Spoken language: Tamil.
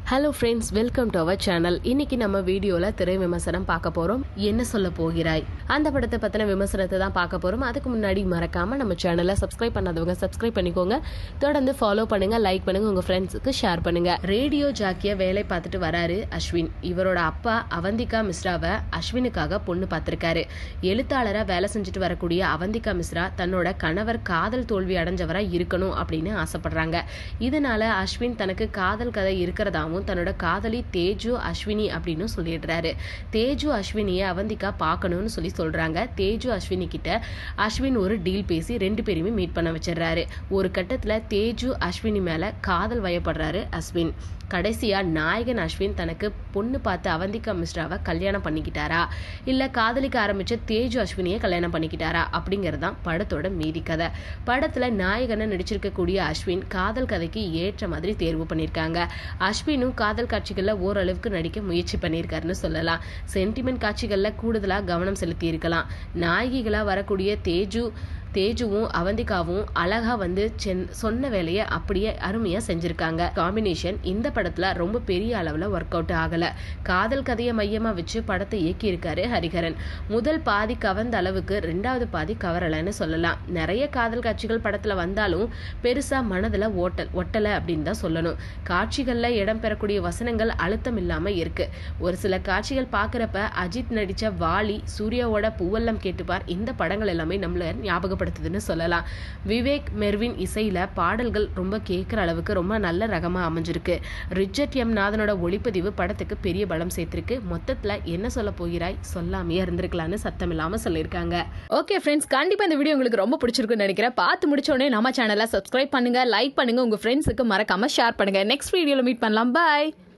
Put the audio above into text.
hello friends welcome to our channel இன்னைக்கு நம்ம வீடியோவில் திரை விமர்சனம் பார்க்க போகிறோம் என்ன சொல்ல போகிறாய் அந்த படத்தை பற்றின விமர்சனத்தை தான் பார்க்க போகிறோம் அதுக்கு முன்னாடி மறக்காமல் நம்ம சேனலை சப்ஸ்கிரைப் பண்ணாதவங்க சப்ஸ்கிரைப் பண்ணிக்கோங்க தொடர்ந்து ஃபாலோ பண்ணுங்க லைக் பண்ணுங்க உங்கள் ஃப்ரெண்ட்ஸுக்கு ஷேர் பண்ணுங்க ரேடியோ ஜாக்கிய வேலை பார்த்துட்டு வராரு அஸ்வின் இவரோட அப்பா அவந்திகா மிஸ்ராவை அஸ்வினுக்காக பொண்ணு பார்த்துருக்காரு எழுத்தாளராக வேலை செஞ்சுட்டு வரக்கூடிய அவந்திகா மிஸ்ரா தன்னோட கணவர் காதல் தோல்வி அடைஞ்சவரா இருக்கணும் அப்படின்னு ஆசைப்படுறாங்க இதனால அஸ்வின் தனக்கு காதல் கதை இருக்கிறதாவும் தன்னோட காதலி தேஜு அஸ்வினி அப்படின்னு சொல்லிடுறாரு தேஜு அஸ்வினியை அவந்திகா பார்க்கணும்னு சொல்லி சொல்றாங்க தேஜு அஸ்வினி கிட்ட அஸ்வின் ஒரு டீல் பேசி ரெண்டு பேருமே மீட் பண்ண வச்சிடுறாரு ஒரு கட்டத்துல தேஜு அஸ்வினி மேல காதல் வயப்படுறாரு அஸ்வின் கடைசியா நாயகன் அஸ்வின் தனக்கு பொண்ணு பார்த்து அவந்திகா மிஸ்ராவை கல்யாணம் பண்ணிக்கிட்டாரா இல்ல காதலிக்க ஆரம்பிச்ச தேஜு அஸ்வினியை கல்யாணம் பண்ணிக்கிட்டாரா அப்படிங்கிறது தான் படத்தோட மீதி கதை படத்துல நாயகனை நடிச்சிருக்கக்கூடிய அஸ்வின் காதல் கதைக்கு ஏற்ற மாதிரி தேர்வு பண்ணியிருக்காங்க அஸ்வினும் காதல் காட்சிகள்ல ஓரளவுக்கு நடிக்க முயற்சி பண்ணியிருக்காருன்னு சொல்லலாம் சென்டிமெண்ட் காட்சிகள்ல கூடுதலா கவனம் செலுத்தி இருக்கலாம் நாயகிகளா வரக்கூடிய தேஜு தேஜுவும் அவந்திகாவும் அழகா வந்து சென் சொன்ன வேலையை அப்படியே அருமையா செஞ்சிருக்காங்க காம்பினேஷன் இந்த படத்துல ரொம்ப பெரிய அளவுல ஒர்க் அவுட் ஆகல காதல் கதையை மையமா வச்சு படத்தை இயக்கி இருக்காரு ஹரிஹரன் முதல் பாதி கவர்ந்த அளவுக்கு ரெண்டாவது பாதி கவரலைன்னு சொல்லலாம் நிறைய காதல் காட்சிகள் படத்துல வந்தாலும் பெருசா மனதுல ஓட்டல் ஒட்டல அப்படின்னு தான் சொல்லணும் காட்சிகள்ல இடம் பெறக்கூடிய வசனங்கள் அழுத்தம் இல்லாம இருக்கு ஒரு சில காட்சிகள் பாக்குறப்ப அஜித் நடிச்ச வாலி சூர்யாவோட பூவல்லம் கேட்டுப்பார் இந்த படங்கள் எல்லாமே நம்மள ஞாபகப்படுத்துதுன்னு சொல்லலாம் விவேக் மெர்வின் இசையில பாடல்கள் ரொம்ப கேட்குற அளவுக்கு ரொம்ப நல்ல ரகமா அமைஞ்சிருக்கு ரிச்சர்ட் எம் நாதனோட ஒளிப்பதிவு படத்துக்கு பெரிய பலம் சேர்த்திருக்கு மொத்தத்துல என்ன சொல்ல போகிறாய் சொல்லாமையே இருந்திருக்கலாம்னு சத்தம் இல்லாம சொல்லியிருக்காங்க ஓகே ஃப்ரெண்ட்ஸ் கண்டிப்பா இந்த வீடியோ உங்களுக்கு ரொம்ப பிடிச்சிருக்குன்னு நினைக்கிறேன் பார்த்து முடிச்ச உடனே நம்ம சேனலை சப்ஸ்கிரைப் பண்ணுங்க லைக் பண்ணுங்க உங்க ஃப்ரெண்ட்ஸுக்கு மறக்காம ஷேர் பண்ணுங்க நெக்ஸ்ட் வீடியோல மீட் பண்ணலாம் பாய்